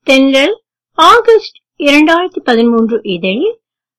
தென்றல் ஆகஸ்ட் இரண்டாயிரத்தி பதிமூன்று இதழில்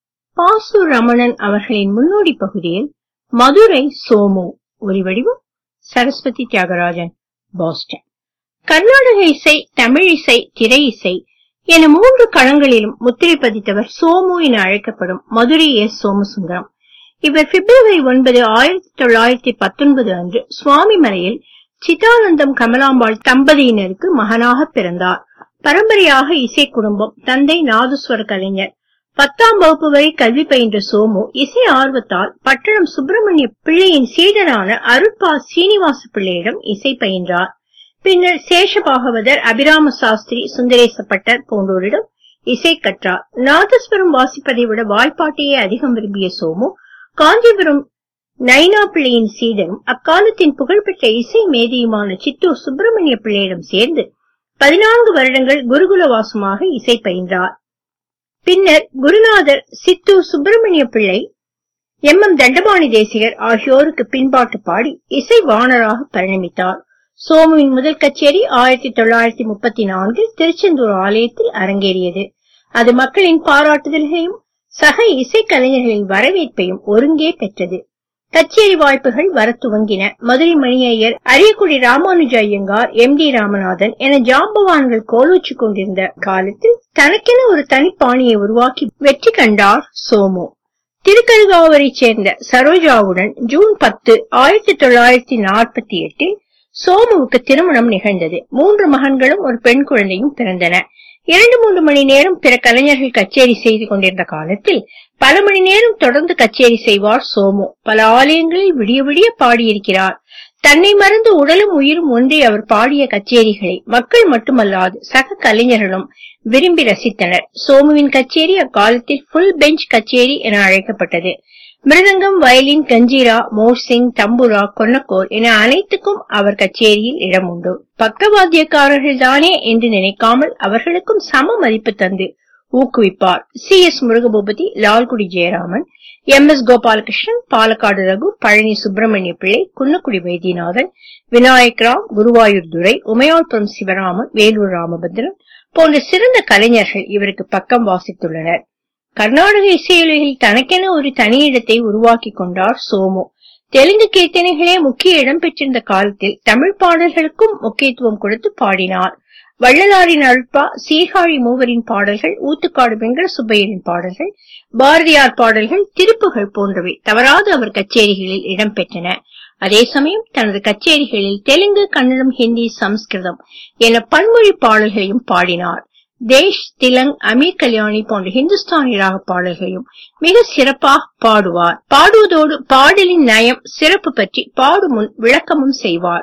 பாசு ரமணன் அவர்களின் முன்னோடி பகுதியில் மதுரை சோமு ஒலிவடிவம் சரஸ்வதி தியாகராஜன் பாஸ்டன் கர்நாடக இசை தமிழ் இசை திரை இசை என மூன்று களங்களிலும் முத்திரை பதித்தவர் சோமு என அழைக்கப்படும் மதுரை எஸ் சோமசுந்தரம் இவர் பிப்ரவரி ஒன்பது ஆயிரத்தி தொள்ளாயிரத்தி பத்தொன்பது அன்று சுவாமிமலையில் சிதானந்தம் கமலாம்பாள் தம்பதியினருக்கு மகனாக பிறந்தார் பரம்பரையாக இசை குடும்பம் தந்தை நாதஸ்வர கலைஞர் பத்தாம் வகுப்பு வரை கல்வி பயின்ற சோமு இசை ஆர்வத்தால் பட்டணம் சுப்பிரமணிய பிள்ளையின் சீடரான அருட்பா சீனிவாச பிள்ளையிடம் இசை பயின்றார் பின்னர் சேஷபாகவதர் அபிராம சாஸ்திரி சுந்தரேசப்பட்டர் போன்றோரிடம் இசை கற்றார் நாதஸ்வரம் வாசிப்பதை விட வாய்ப்பாட்டையே அதிகம் விரும்பிய சோமு காஞ்சிபுரம் நைனா பிள்ளையின் சீடரும் அக்காலத்தின் புகழ்பெற்ற இசை மேதையுமான சித்தூர் சுப்பிரமணிய பிள்ளையிடம் சேர்ந்து பதினான்கு வருடங்கள் குருகுலவாசமாக இசை பயின்றார் பின்னர் குருநாதர் சித்தூர் சுப்பிரமணிய பிள்ளை எம் எம் தண்டபாணி தேசிகர் ஆகியோருக்கு பின்பாட்டு பாடி இசை வாணராக பரிணமித்தார் சோமுவின் முதல் கச்சேரி ஆயிரத்தி தொள்ளாயிரத்தி முப்பத்தி நான்கில் திருச்செந்தூர் ஆலயத்தில் அரங்கேறியது அது மக்களின் பாராட்டுதல்களையும் சக இசை கலைஞர்களின் வரவேற்பையும் ஒருங்கே பெற்றது கச்சேரி வாய்ப்புகள் வர துவங்கின மதுரை மணியையர் அரியக்குடி ராமானுஜ ஐயங்கார் எம் டி ராமநாதன் என ஜாம்பவான்கள் கோலோச்சு கொண்டிருந்த காலத்தில் தனக்கென ஒரு தனிப்பாணியை உருவாக்கி வெற்றி கண்டார் சோமு திருக்கல்காவரைச் சேர்ந்த சரோஜாவுடன் ஜூன் பத்து ஆயிரத்தி தொள்ளாயிரத்தி நாற்பத்தி எட்டில் சோமுவுக்கு திருமணம் நிகழ்ந்தது மூன்று மகன்களும் ஒரு பெண் குழந்தையும் பிறந்தன இரண்டு மூன்று மணி நேரம் பிற கலைஞர்கள் கச்சேரி செய்து கொண்டிருந்த காலத்தில் பல மணி நேரம் தொடர்ந்து கச்சேரி செய்வார் சோமு பல ஆலயங்களில் விடிய விடிய பாடியிருக்கிறார் தன்னை மறந்து உடலும் உயிரும் ஒன்றி அவர் பாடிய கச்சேரிகளை மக்கள் மட்டுமல்லாது சக கலைஞர்களும் விரும்பி ரசித்தனர் சோமுவின் கச்சேரி அக்காலத்தில் ஃபுல் பெஞ்ச் கச்சேரி என அழைக்கப்பட்டது மிருதங்கம் வயலின் கஞ்சீரா மோர்சிங் தம்புரா கொன்னக்கோர் என அனைத்துக்கும் அவர் கச்சேரியில் இடம் உண்டு பக்கவாத்தியக்காரர்கள் தானே என்று நினைக்காமல் அவர்களுக்கும் சம மதிப்பு தந்து ஊக்குவிப்பார் C S Murugabhoopathy Lalgudi Jayaraman M S Gopalakrishnan Palakkad Raghu Palani Subramania Pillai Kunnakudi Vaidyanathan Vinayak Ram Guruvayur துரை உமையாள்புரம் சிவராமன் வேலூர் ராமபத்ரன் போன்ற சிறந்த கலைஞர்கள் இவருக்கு பக்கம் வாசித்துள்ளனர் கர்நாடக இசையுலகில் தனக்கென ஒரு தனியிடத்தை உருவாக்கி கொண்டார் சோமு தெலுங்கு கீர்த்தனைகளே முக்கிய இடம் பெற்றிருந்த காலத்தில் தமிழ் பாடல்களுக்கும் முக்கியத்துவம் கொடுத்து பாடினார் வள்ளலாரின் அழுப்பா சீர்காழி மூவரின் பாடல்கள் ஊத்துக்காடு வெங்கட சுப்பையரின் பாடல்கள் பாரதியார் பாடல்கள் திருப்புகள் போன்றவை தவறாது அவர் கச்சேரிகளில் இடம்பெற்றன அதே சமயம் தனது கச்சேரிகளில் தெலுங்கு கன்னடம் ஹிந்தி சமஸ்கிருதம் என பன்மொழி பாடல்களையும் பாடினார் தேஷ் திலங் அமீர் கல்யாணி போன்ற ஹிந்துஸ்தானி ராக பாடல்களையும் மிக சிறப்பாக பாடுவார் பாடுவதோடு பாடலின் நயம் சிறப்பு பற்றி பாடும் முன் விளக்கமும் செய்வார்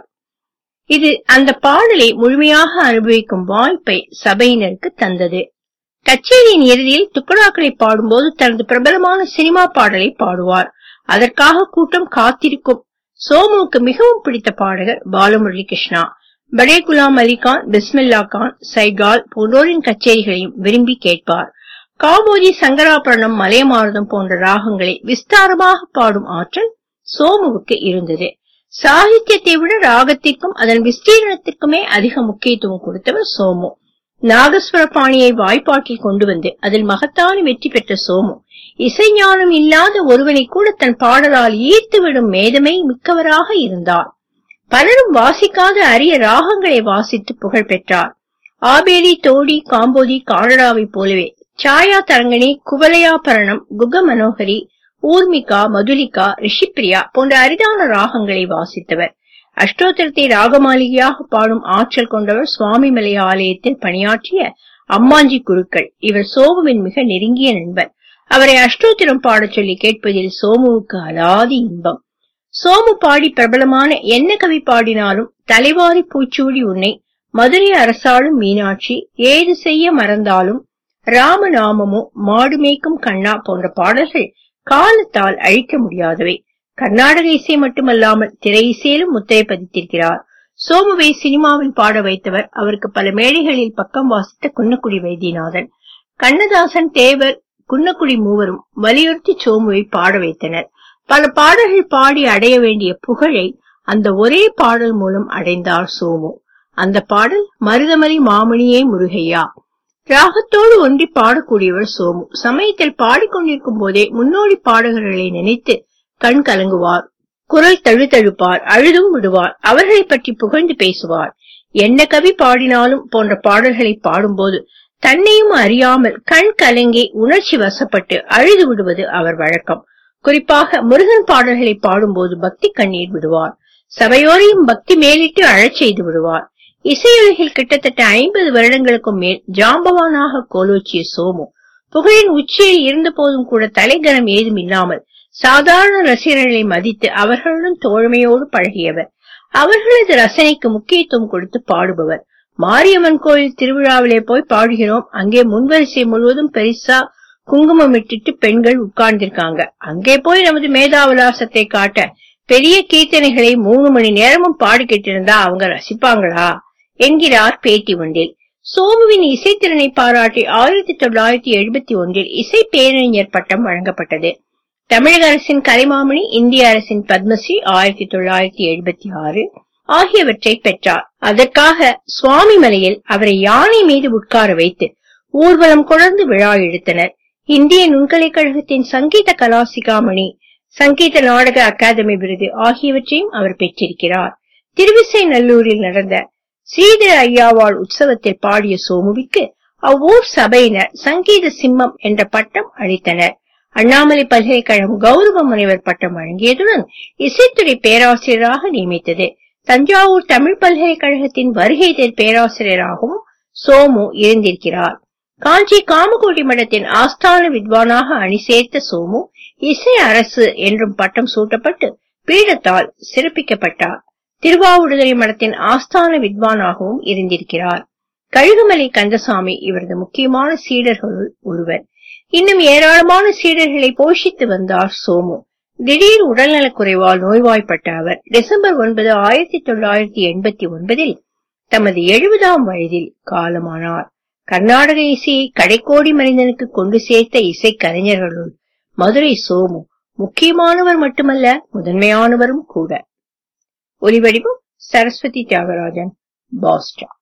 இது அந்த பாடலை முழுமையாக அனுபவிக்கும் வாய்ப்பை சபையினருக்கு தந்தது கச்சேரியின் இறுதியில் துக்கடாக்களை பாடும்போது தனது பிரபலமான சினிமா பாடலை பாடுவார் அதற்காக கூட்டம் காத்திருக்கும் சோமுவுக்கு மிகவும் பிடித்த பாடகர் பாலமுரளி கிருஷ்ணா படே குலாம் அலி கான் பிஸ்மில்லா கான் சைகால் போன்றோரின் கச்சேரிகளையும் விரும்பி கேட்பார் காம்போஜி சங்கராபரணம் மலையமாரதம் போன்ற ராகங்களை விஸ்தாரமாக பாடும் ஆற்றல் சோமுவுக்கு இருந்தது சாகித்யத்தை விட ராகத்திற்கும் அதன் விஸ்தீரணத்திற்குமே அதிக முக்கியத்துவம் கொடுத்தவர் சோமு நாகஸ்வர பாணியை வாய்ப்பாட்டில் கொண்டு வந்து அதில் மகத்தான வெற்றி பெற்ற சோமு இசைஞானம் இல்லாத ஒருவனை கூட தன் பாடலால் ஈர்த்துவிடும் மேதமை மிக்கவராக இருந்தார் பலரும் வாசிக்காத அரிய ராகங்களை வாசித்து புகழ் பெற்றார் ஆபேரி தோடி காம்போதி கானடாவை போலவே சாயா தரங்கணி குவலயாபரணம் குக மனோகரி ஊர்மிகா மதுலிகா ரிஷிப்ரியா போன்ற அரிதான ராகங்களை வாசித்தவர் அஷ்டோத்திரத்தை ராகமாளிகையாக பாடும் ஆற்றல் கொண்டவர் சுவாமிமலை ஆலயத்தில் பணியாற்றிய அம்மாஞ்சி குருக்கள் இவர் சோமுவின் மிக நெருங்கிய நண்பர் அவரை அஷ்டோத்திரம் பாடச் சொல்லி கேட்பதில் சோமுவுக்கு அலாதி இன்பம் சோமு பாடி பிரபலமான என்ன கவி பாடினாலும் தலைவாரி பூச்சூடி உன்னை மதுரை அரசாளும் மீனாட்சி ஏது செய்ய மறந்தாலும் ராமநாமமோ மாடு மேய்க்கும் கண்ணா போன்ற பாடல்கள் காலத்தால் அழிக்க முடியாதவை கர்நாடக இசை மட்டுமல்லாமல் திரை இசையிலும் முத்திரை பதித்திருக்கிறார் சோமுவை சினிமாவில் பாட வைத்தவர் அவருக்கு பல மேடைகளில் பக்கம் வாசித்த குன்னக்குடி வைத்தியநாதன் கண்ணதாசன் தேவர் குன்னக்குடி மூவரும் வலியுறுத்தி சோமுவை பாட வைத்தனர் பல பாடல்கள் பாடி அடைய வேண்டிய புகழை அந்த ஒரே பாடல் மூலம் அடைந்தார் சோமு அந்த பாடல் மருதமலை மாமணியே முருகையா ராகத்தோடு ஒன்றி பாடக்கூடியவர் சோமு சமயத்தில் பாடிக்கொண்டிருக்கும் போதே முன்னோடி பாடகர்களை நினைத்து கண் கலங்குவார் குரல் தழுதழுப்பார் அழுதும் விடுவார் அவர்களை பற்றி புகழ்ந்து பேசுவார் என்ன கவி பாடினாலும் போன்ற பாடல்களை பாடும்போது தன்னையும் அறியாமல் கண் கலங்கி உணர்ச்சி வசப்பட்டு அழுது விடுவது அவர் வழக்கம் குறிப்பாக முருகன் பாடல்களை பாடும்போது பக்தி கண்ணீர் விடுவார் சபையோரையும் பக்தி மேலிட்டு அழச் செய்து விடுவார் இசையுலகில் கிட்டத்தட்ட ஐம்பது வருடங்களுக்கும் மேல் ஜாம்பவானாக கோலோச்சிய சோமு புகழின் உச்சியில் இருந்த போதும் கூட தலைகரம் ஏதும் இல்லாமல் சாதாரண ரசிகர்களை மதித்து அவர்களுடன் தோழமையோடு பழகியவர் அவர்களது ரசனைக்கு முக்கியத்துவம் கொடுத்து பாடுபவர் மாரியம்மன் கோயில் திருவிழாவிலே போய் பாடுகிறோம் அங்கே முன்வரிசை முழுவதும் பெரிசா குங்குமம் இட்டுட்டு பெண்கள் உட்கார்ந்திருக்காங்க அங்கே போய் நமது மேதாவிலாசத்தை காட்ட பெரிய கீர்த்தனைகளை மூணு மணி நேரமும் பாடிக்கிட்டு இருந்தா அவங்க ரசிப்பாங்களா என்கிறார் பேட்டி ஒன்றில் சோமுவின் இசைத்திறனை பாராட்டி ஆயிரத்தி தொள்ளாயிரத்தி எழுபத்தி ஒன்றில் இசை பேரறிஞர் பட்டம் வழங்கப்பட்டது தமிழக அரசின் கலைமாமணி இந்திய அரசின் பத்மஸ்ரீ ஆயிரத்தி தொள்ளாயிரத்தி எழுபத்தி ஆறு ஆகியவற்றை பெற்றார் அதற்காக சுவாமி மலையில் அவரை யானை மீது உட்கார வைத்து ஊர்வலம் கொடர்ந்து விழா இழுத்தனர் இந்திய நுண்கலைக்கழகத்தின் சங்கீத கலாசிகாமணி சங்கீத நாடக அகாதமி விருது ஆகியவற்றையும் அவர் பெற்றிருக்கிறார் திருவிசை நல்லூரில் நடந்த ஸ்ரீதர ஐயாவாள் உற்சவத்தில் பாடிய சோமுவிற்கு அவ்வூர் சபையினர் சங்கீத சிம்மம் என்ற பட்டம் அளித்தனர் அண்ணாமலை பல்கலைக்கழகம் கௌரவ முனைவர் பட்டம் வழங்கியதுடன் இசைத்துறை பேராசிரியராக நியமித்தது தஞ்சாவூர் தமிழ் பல்கலைக்கழகத்தின் வருகை தேர் பேராசிரியராகவும் சோமு இருந்திருக்கிறார் காஞ்சி காமகோடி மடத்தின் ஆஸ்தான வித்வானாக அணி சேர்த்த சோமு இசை அரசு என்றும் பட்டம் சூட்டப்பட்டு பீடத்தால் சிறப்பிக்கப்பட்டார் திருவாவூடுதுறை மடத்தின் ஆஸ்தான வித்வானாகவும் இருந்திருக்கிறார் கழுகுமலை கந்தசாமி இவரது முக்கியமான சீடர்களுள் ஒருவர் இன்னும் ஏராளமான சீடர்களை போஷித்து வந்தார் சோமு திடீர் உடல்நலக் குறைவால் நோய்வாய்ப்பட்ட அவர் டிசம்பர் ஒன்பது ஆயிரத்தி தொள்ளாயிரத்தி எண்பத்தி ஒன்பதில் தமது எழுபதாம் வயதில் காலமானார் கர்நாடக இசையை கடைக்கோடி மனிதனுக்கு கொண்டு சேர்த்த இசை கலைஞர்களுள் மதுரை சோமு முக்கியமானவர் மட்டுமல்ல முதன்மையானவரும் கூட ஒலிவடிவம் சரஸ்வதி தியாகராஜன் பாஸ்டன்